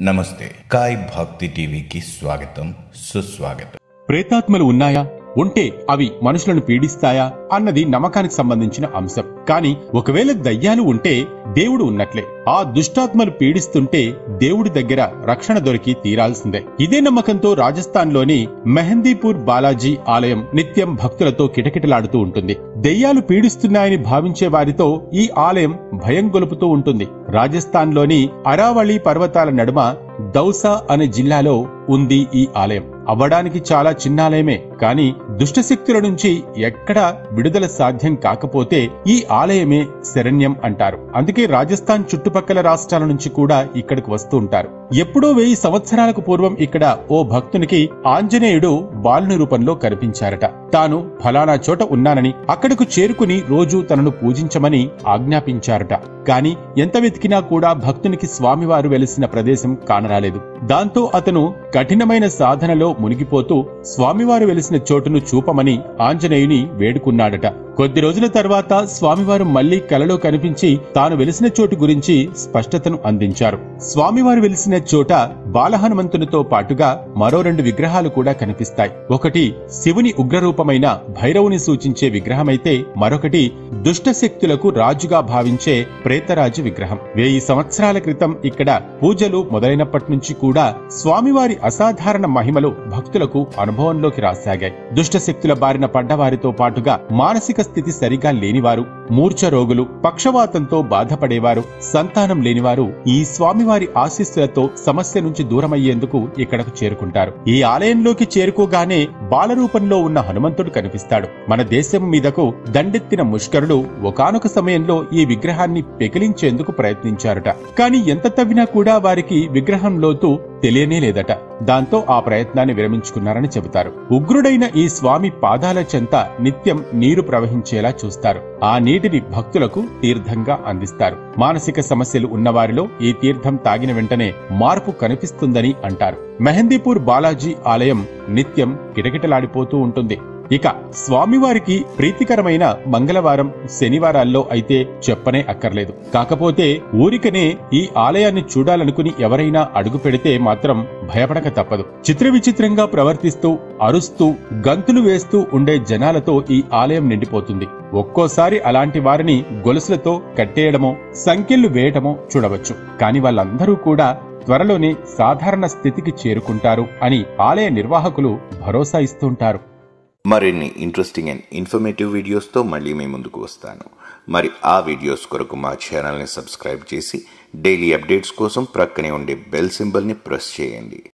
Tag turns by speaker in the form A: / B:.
A: నమస్తే కాయ్ భక్తి టీవీకి స్వాగతం సుస్వాగతం
B: ప్రేతాత్మలు ఉన్నాయా ఉంటే అవి మనుషులను పీడిస్తాయా అన్నది నమ్మకానికి సంబంధించిన అంశం కానీ ఒకవేళ దయ్యాలు ఉంటే దేవుడు ఉన్నట్లే ఆ దుష్టాత్మలు పీడిస్తుంటే దేవుడి దగ్గర రక్షణ దొరికి తీరాల్సిందే ఇదే నమ్మకంతో రాజస్థాన్లోని మెహందీపూర్ బాలాజీ ఆలయం నిత్యం భక్తులతో కిటకిటలాడుతూ ఉంటుంది దెయ్యాలు పీడిస్తున్నాయని భావించే వారితో ఈ ఆలయం భయం గొలుపుతూ ఉంటుంది రాజస్థాన్లోని అరావళి పర్వతాల నడుమ దౌసా అనే జిల్లాలో ఉంది ఈ ఆలయం అవ్వడానికి చాలా చిన్న ఆలయమే కానీ దుష్టశక్తుల నుంచి ఎక్కడా విడుదల సాధ్యం కాకపోతే ఈ ఆలయమే శరణ్యం అంటారు అందుకే రాజస్థాన్ చుట్టుపక్కల రాష్ట్రాల నుంచి కూడా ఇక్కడికి వస్తూ ఉంటారు ఎప్పుడో వెయ్యి సంవత్సరాలకు పూర్వం ఇక్కడ ఓ భక్తునికి ఆంజనేయుడు బాలుని రూపంలో కనిపించారట తాను ఫలానా చోట ఉన్నానని అక్కడకు చేరుకుని రోజు తనను పూజించమని ఆజ్ఞాపించారట కాని ఎంత వెతికినా కూడా భక్తునికి స్వామివారు వెలిసిన ప్రదేశం కానరాలేదు దాంతో అతను కఠినమైన సాధనలో మునిగిపోతూ స్వామివారు వెలిసిన చోటును చూపమని ఆంజనేయుని వేడుకున్నాడట కొద్ది రోజుల తర్వాత స్వామివారు మళ్లీ కలలో కనిపించి తాను వెలిసిన చోటు గురించి స్పష్టతను అందించారు స్వామివారు వెలిసిన చోట బాలహనుమంతునితో పాటుగా మరో రెండు విగ్రహాలు కూడా కనిపిస్తాయి ఒకటి శివుని ఉగ్రరూపమైన భైరవుని సూచించే విగ్రహమైతే మరొకటి దుష్ట శక్తులకు రాజుగా భావించే ప్రేతరాజు విగ్రహం వెయ్యి సంవత్సరాల క్రితం ఇక్కడ పూజలు మొదలైనప్పటి నుంచి కూడా స్వామివారి అసాధారణ మహిమలు భక్తులకు అనుభవంలోకి రాసాగాయి దుష్ట శక్తుల బారిన పడ్డవారితో పాటుగా మానసిక స్థితి సరిగా లేనివారు మూర్ఛ రోగులు పక్షవాతంతో బాధపడేవారు సంతానం లేనివారు ఈ స్వామివారి ఆశీస్సులతో సమస్య నుంచి దూరమయ్యేందుకు ఇక్కడకు చేరుకుంటారు ఈ ఆలయంలోకి చేరుకోగానే బాలరూపంలో ఉన్న హనుమంతుడు కనిపిస్తాడు మన దేశం మీదకు దండెత్తిన ముష్కరులు ఒకానొక సమయంలో ఈ విగ్రహాన్ని పెకిలించేందుకు ప్రయత్నించారట కానీ ఎంత తవ్వినా కూడా వారికి విగ్రహం లోతు తెలియనే లేదట దాంతో ఆ ప్రయత్నాన్ని విరమించుకున్నారని చెబుతారు ఉగ్రుడైన ఈ స్వామి పాదాల చెంత నిత్యం నీరు ప్రవహించేలా చూస్తారు ఆ నీటిని భక్తులకు తీర్థంగా అందిస్తారు మానసిక సమస్యలు ఉన్నవారిలో ఈ తీర్థం తాగిన వెంటనే మార్పు కనిపిస్తుందని అంటారు మెహందీపూర్ బాలాజీ ఆలయం నిత్యం కిటకిటలాడిపోతూ ఉంటుంది ఇక స్వామివారికి ప్రీతికరమైన మంగళవారం శనివారాల్లో అయితే చెప్పనే అక్కర్లేదు కాకపోతే ఊరికనే ఈ ఆలయాన్ని చూడాలనుకుని ఎవరైనా అడుగు పెడితే మాత్రం భయపడక తప్పదు చిత్ర విచిత్రంగా ప్రవర్తిస్తూ అరుస్తూ గంతులు వేస్తూ ఉండే జనాలతో ఈ ఆలయం నిండిపోతుంది ఒక్కోసారి అలాంటి వారిని గొలుసులతో కట్టేయడమో సంఖ్యలు వేయటమో చూడవచ్చు కాని వాళ్ళందరూ కూడా త్వరలోనే సాధారణ స్థితికి చేరుకుంటారు అని ఆలయ నిర్వాహకులు భరోసా ఇస్తుంటారు
A: మరిన్ని ఇంట్రెస్టింగ్ అండ్ ఇన్ఫర్మేటివ్ వీడియోస్తో మళ్ళీ మీ ముందుకు వస్తాను మరి ఆ వీడియోస్ కొరకు మా ఛానల్ని సబ్స్క్రైబ్ చేసి డైలీ అప్డేట్స్ కోసం ప్రక్కనే ఉండే బెల్ సింబల్ని ప్రెస్ చేయండి